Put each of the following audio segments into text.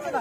அடிச்சடா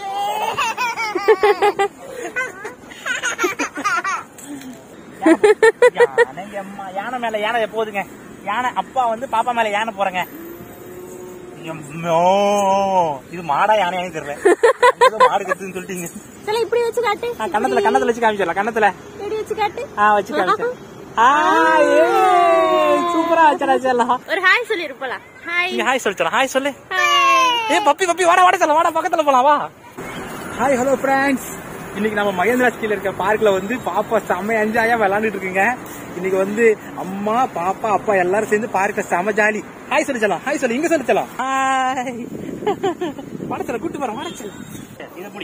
யானை எம்மா யானை மேல யானை எப்போதுங்க யானை அப்பா வந்து பாப்பா மேல யானை போறங்க எம்மோ. இது மாடா யானையானு தெரியல ஏதோ மாடு கத்துன்னு சொல்லிட்டீங்க சொல்ல இப்படி வச்சு காட்டு ஆ, கன்னத்துல கன்னத்துல வச்சு காமிச்சிடலாம் கன்னத்துல இப்படி வச்சு காட்டு ஆ வச்சு காமிச்சிடலாம் ஆ, ஏய், சூப்பரா வச்சடா செல்லம் ஒரு ஹாய் சொல்லி இருப்பலாம் ஹாய் நீ ஹாய் சொல்லிச்சலாம் ஹாய் சொல்லு ஹாய் ஏ பப்பி பப்பி வாடா வாடா செல்லம் வாடா பக்கத்துல போலாம் வா ஹாய் ஹலோ ஃப்ரெண்ட்ஸ் இன்னைக்கு நம்ம மகேந்திரா ஸ்கீல இருக்க பார்க்ல வந்து பாப்பா செம்ம என்ஜாயா விளையாண்டுட்டு இருக்குங்க இன்னைக்கு வந்து அம்மா பாப்பா அப்பா எல்லாரும் சேர்ந்து பார்க்க செம ஜாலி ஹாய் சொல்லிச்சலாம் ஹாய் சொல்லு இங்க சொல்லிச்சலாம் ஹாய் வாடச்சல கூட்டு போறேன் வாடச்சல இத புடி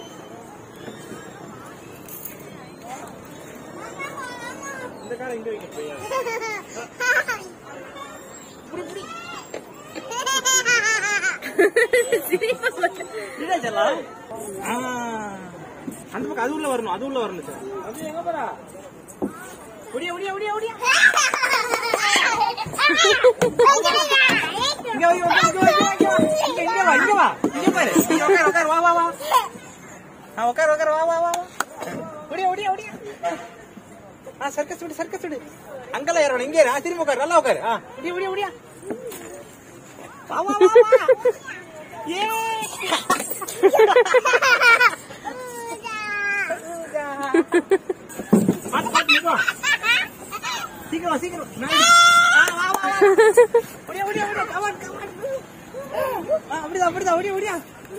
இந்த காரை இங்க வைக்க போய் இல்ல செல்லம் ஆ, அந்த பக்கம் அது உள்ள வரணும் அது உள்ள வரணும் சார் அது எங்க போறா ஒடியா ஒடியா ஒடியா ஒடியா இங்க வா, இங்க வா, இங்க வா, இங்க வா, இங்க இங்க வா இங்க வா இங்க பாரு இங்க உட்கார் உட்கார் வா வா வா ஆ உட்கார் உட்கார் வா வா வா வா ஒடியா ஒடியா ஒடியா ஆ சர்க்கஸ் விடு சர்க்கஸ் விடு அங்கெல்லாம் ஏறணும் இங்கே இரு. ஆ திரும்ப உட்கார் நல்லா உட்கார் ஆ ஒடியா ஒடியா ஒடியா வா வா வா வா ஏ பாத்து பாத்து நிப்பா. சீக்கிரம் வா, சீக்கிரம் மேல. ஆ, வா, வா, வா. ஓடியா, ஓடியா, ஓடியா. Come on, come on. ஆ, அப்படிதான், அப்படிதான், ஓடியா, ஓடியா.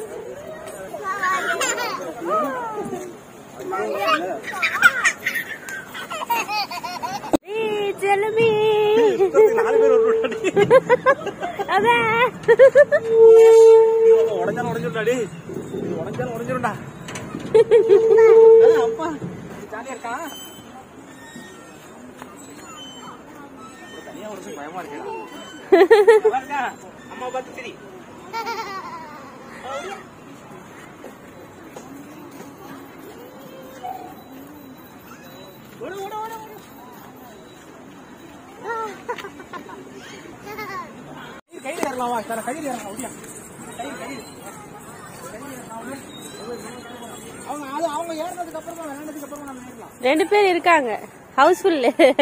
ஏய் செல்லமே நாலு பேர் ஒரு road அடி. அதான் இது உடைஞ்சாலும் உடைஞ்சிரும்டா, டேய். இது உடைஞ்சாலும் உடைஞ்சிரும்டா. ஆ, அப்பா. இது ஜாலியா இருக்கா? தனியா ஒரு பயமா இருக்கேடா. நல்லா இருக்கா? அம்மா பார்த்து சிரி. ஓடு, ஓடு, ஓடு, ஓடு. கையில ஏறலாம் வா சார் கையில ஏறலாம் ஓடியா கையில் கையில் அவங்க அது அவங்க ஏறினதுக்கு அப்புறமா விளையாண்டதுக்கு அப்புறமா நம்ம ஏறலாம் ரெண்டு பேர் இருக்காங்க ஹவுஸ்ஃபுல்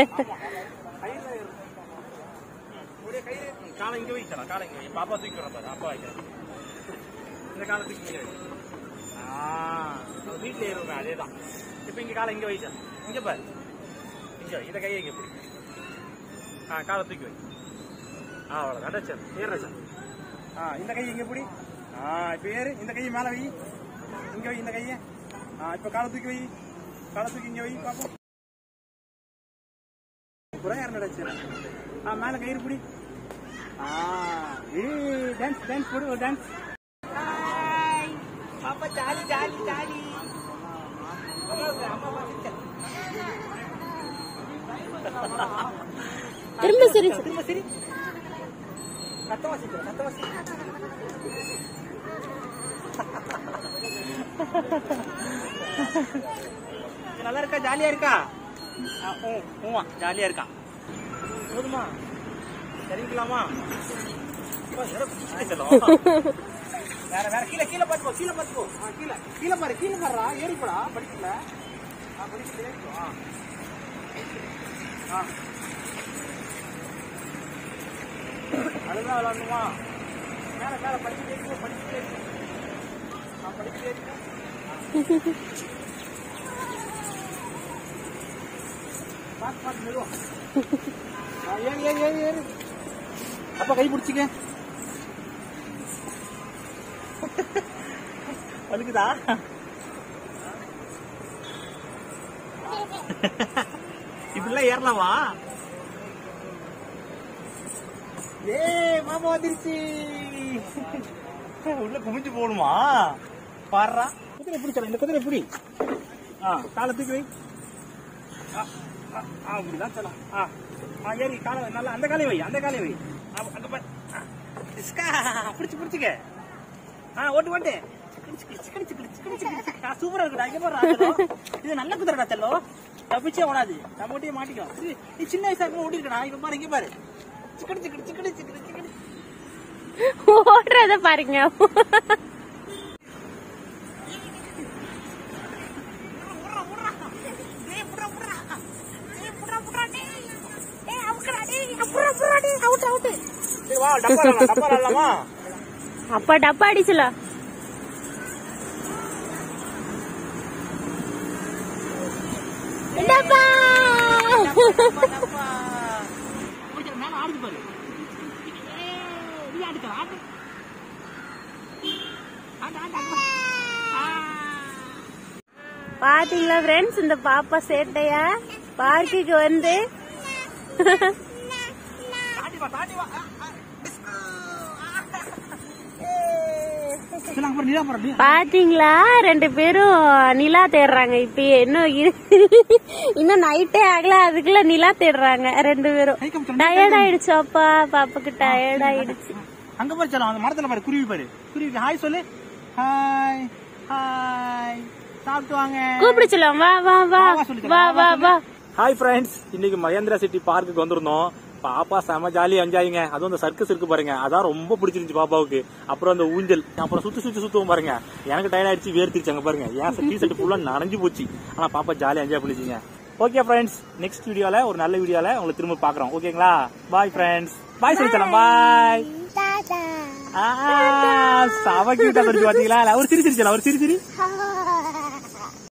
ஒரே கையில காலை இங்க வைக்கலாம் காலை இங்க வை. பாப்பா தூக்கிறோம் பாரு அப்பா வைக்கிறேன் இந்த காலை தூக்கி இங்க வை. ஆ நம்ம வீட்டுல ஏறுவோமே அதேதான் இப்ப இங்க காலை இங்க வைச்சா இங்க பாரு இங்க வை. இத கையை இங்க பிடி ஆ காலை தூக்கி வை ஆ அவ்வளவு அடைச்சல் ஏற சார் ஆ இந்த கையை இங்க பிடி ஆ இப்ப ஏறு இந்த கையை மேல வை இங்க வை இந்த கையை ஆ இப்ப காலை தூக்கி வை காலை தூக்கி இங்க வை பாப்போம் புறம் யார் நடச்சு ஆ மேல கயிறு பிடி ஆ ஏய் டான்ஸ் டான்ஸ் போடு ஒரு டான்ஸ் பாப்பா ஜாலி ஜாலி ஜாலி திரும்ப சரி திரும்ப சரி சத்தமா சிரிக்கிறேன் சத்தமா சிரி இது நல்லா இருக்கா ஜாலியா இருக்கா ஆ, ஊ, ஊவா ஜாலியா இருக்கா போதுமா சரிங்களாமா அப்பா, எடை பிடிச்சிட்டே செல்லம். வேற வேற கீழே கீழே பார்த்துக்கோ கீழே பார்த்துக்கோ ஆ, கீழே கீழே பாரு கீழே பாருடா ஏறி போடா படிக்கல ஆ படிக்கல ஏறிக்கோ ஆ ஆ அதுதான் விளாடணுமா மேல மேல படிச்சு ஏறிக்கோ படிச்சு ஏறிக்கோ ஆ படிச்சு ஏறிக்கோ பார்த்து பார்த்து மெதுவா ஆ, ஏறு ஏறு ஏறு ஏறு அப்பா கை பிடிச்சிக்க வலிக்குதா இப்படிலாம் ஏறலாமா ஏ மாமா வந்துருச்சு உள்ள குமிஞ்சு போகணுமா பாடுறா குதிரை பிடிச்சல இந்த குதிரை பிடி ஆ காலை தூக்கி வை ஆ, ஆ, ஆ, அப்படிதான் சொல்லலாம் ஆ ஆ ஏறி காலை வை. நல்லா அந்த காலை வை அந்த காலை வை ஆ, அங்க பாரு ஆ, இஸ்கா பிடிச்சு பிடிச்சிக்க ஆ ஓட்டு ஓட்டு கிடிச்சு, கிடிச்சு, கிடிச்சு, கிடிச்சு, கிடிச்சு, கிடிச்சு. ஆ, சூப்பரா இருக்குடா இங்க பாரு செல்லோ இது நல்ல குதிரைடா செல்லோ தப்பிச்சே ஓடாது நம்ம ஓட்டியே மாட்டிக்கும் இது, நீ சின்ன வயசா இருக்கும் ஓடி இருக்கடா இங்க பாரு இங்க பாரு சிக்கடி சிக்கடி சிக்கடி சிக்கடி சிக்கடி ஓடுறத பாருங்க வா டப்பா விளையாடலாம், டப்பா விளையாடலாமா அப்பா டப்பா அடிச்சலாம் டப்பா ஓகே, மேல ஆடுது பாரு ஏய், நீ ஆடுக்கா, ஆடு. ஆடு, ஆடு, ஆடு. ஆ. பாத்தீங்களா ஃப்ரெண்ட்ஸ் இந்த பாப்பா சேட்டையா பார்க்குக்கு வந்து தாண்டி வா, தாண்டி வா. ஆ, ஆ. சரி, அங்க பாரு, நிலா பாரு, நிலா. பாத்தீங்களா ரெண்டு பேரும் நிலா தேடுறாங்க இப்பயே இன்னும் இரு- இன்னும் நைட்டே ஆகல அதுக்குள்ள நிலா தேடுறாங்க ரெண்டு பேரும் கை காமிச்சு, டயர்ட் ஆயிடுச்சு அப்பா பாப்பாக்கு டயர்ட் ஆயிடுச்சு அங்க பாரு செல்லம், அந்த மரத்துல பாரு குருவி பாரு குருவி ஹாய் சொல்லு ஹாய் ஹாய் சாப்பிட்டு வாங்க கூப்பிடுச்சலாம் வா வா வா வா, சொல்லித்தரேன். வா வா வா ஹாய் ஃப்ரெண்ட்ஸ் இன்னைக்கு மகேந்திரா சிட்டி பார்க்குக்கு வந்திருந்தோம் பாப்பா செம ஜாலி என்ஜாயிங்க அதுவும் அந்த சர்க்கஸ் இருக்கு பாருங்க அதான் ரொம்ப பிடிச்சிருந்துச்சு பாப்பாவுக்கு அப்புறம் அந்த ஊஞ்சல் அப்புறம் சுத்தி சுத்தி சுத்துவோம் பாருங்க எனக்கு டயர்ட் ஆயிடுச்சு வேர்த்திருச்சு அங்க பாருங்க ஏன் டீ ஷர்ட் ஃபுல்லா நனைஞ்சு போச்சு ஆனா பாப்பா ஜாலியா என்ஜாய் பண்ணிச்சிங்க ஓகே ஃப்ரெண்ட்ஸ் நெக்ஸ்ட் வீடியோல ஒரு நல்ல வீடியோல உங்களை திரும்ப பாக்குறோம் ஓகேங்களா பாய் ஃப்ரெண்ட்ஸ் பாய் சொல்லித்தலாம் பாய் சவ கியூட்டா தெரிஞ்சு பாத்தீங்களா ஒரு சிரி சிரிச்சலாம் ஒரு சிரி சிரி